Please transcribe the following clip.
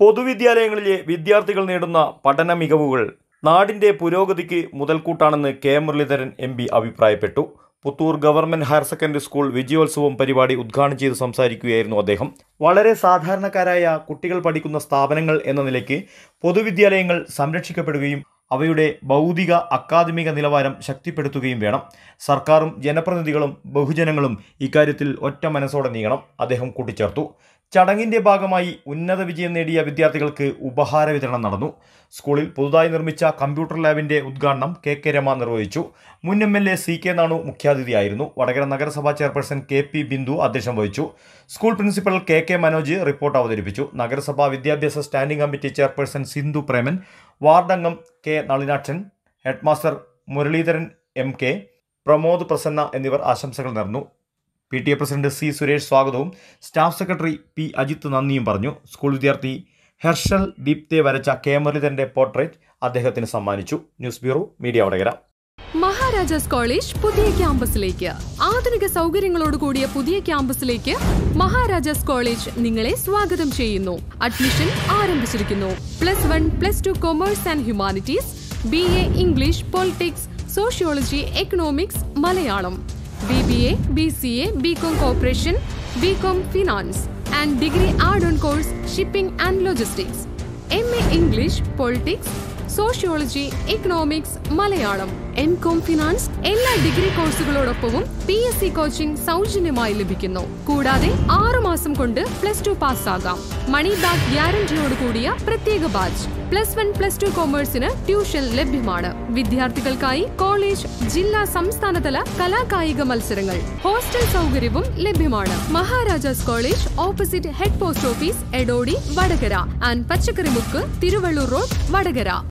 പൊതുവിദ്യാലയങ്ങളിലെ വിദ്യാർത്ഥികൾ നേടുന്ന പഠന മികവുകൾ നാടിന്റെ പുരോഗതിക്ക് മുതൽക്കൂട്ടാണെന്ന് കെ മുരളീധരൻ എം പി അഭിപ്രായപ്പെട്ടു Puthur government higher secondary school വിജയോത്സവം പരിപാടി ഉദ്ഘാടനം ചെയ്ത് സംസാരിക്കുകയായിരുന്നു അദ്ദേഹം വളരെ സാധാരണക്കാരായ കുട്ടികൾ പഠിക്കുന്ന സ്ഥാപനങ്ങൾ എന്ന നിലയ്ക്ക് പൊതുവിദ്യാലയങ്ങൾ സംരക്ഷിക്കപ്പെടുകയും അവയുടെ ഭൗതിക അക്കാദമിക നിലവാരം ശക്തിപ്പെടുത്തുകയും വേണം സർക്കാരും ജനപ്രതിനിധികളും ബഹുജനങ്ങളും ഇക്കാര്യത്തിൽ ഒറ്റ മനസ്സോടെ നീങ്ങണം അദ്ദേഹം കൂട്ടിച്ചേർത്തു ചടങ്ങിന്റെ ഭാഗമായി ഉന്നത വിജയം നേടിയ വിദ്യാർത്ഥികൾക്ക് ഉപഹാര വിതരണം നടന്നു സ്കൂളിൽ പുതുതായി നിർമ്മിച്ച കമ്പ്യൂട്ടർ ലാബിന്റെ ഉദ്ഘാടനം കെ കെ രമ നിർവഹിച്ചു മുൻ M L A C K Nanu മുഖ്യാതിഥിയായിരുന്നു വടകര നഗരസഭാ ചെയർപേഴ്സൺ കെ പി ബിന്ദു അധ്യക്ഷം വഹിച്ചു school principal K K Manoj report അവതരിപ്പിച്ചു നഗരസഭാ വിദ്യാഭ്യാസ standing committee chairperson Sindhu Preman വാർഡംഗം K Nalinakshan headmaster Muraleedharan M K Pramod Prasanna എന്നിവർ ആശംസകൾ നേർന്നു P T A president C Suresh സ്വാഗതവും സ്റ്റാഫ് സെക്രട്ടറി പി അജിത്ത് നന്ദിയും പറഞ്ഞു സ്കൂൾ വിദ്യാർത്ഥി ഹെർഷൽ ദീപ്തെ വരച്ച കെ മുരളീധരന്റെ പോർട്രേറ്റ് അദ്ദേഹത്തിന് സമ്മാനിച്ചു news bureau media Vadakara Maharajas college പുതിയ ക്യാമ്പസിലേക്ക് ആധുനിക സൗകര്യങ്ങളോട് കൂടിയ പുതിയ ക്യാമ്പസിലേക്ക് മഹാരാജാസ് കോളേജ് നിങ്ങളെ സ്വാഗതം ചെയ്യുന്നു അഡ്മിഷൻ ആരംഭിച്ചിരിക്കുന്നു plus one plus two commerce and humanities B A English politics sociology economics Malayalam B B A B C A B com corporation B com finance and degree add on course shipping and logistics M A English politics sociology economics Malayalam M com finance എല്ലാ degree കോഴ്സുകളോടൊപ്പവും P S C coaching സൗജന്യമായി ലഭിക്കുന്നു കൂടാതെ ആറു മാസം കൊണ്ട് plus two പാസ്സാകാം money back ഗ്യാരണ്ടിയോട് കൂടിയ പ്രത്യേക batch plus one plus two കോമേഴ്സിന് ട്യൂഷൻ ലഭ്യമാണ് വിദ്യാർത്ഥികൾക്കായി കോളേജ് ജില്ലാ സംസ്ഥാനതല കലാകായിക മത്സരങ്ങൾ ഹോസ്റ്റൽ സൗകര്യവും ലഭ്യമാണ് Maharajas college opposite head post office Edodi Vadakara and പച്ചക്കറി മുക്ക് തിരുവള്ളൂർ റോഡ് വടകര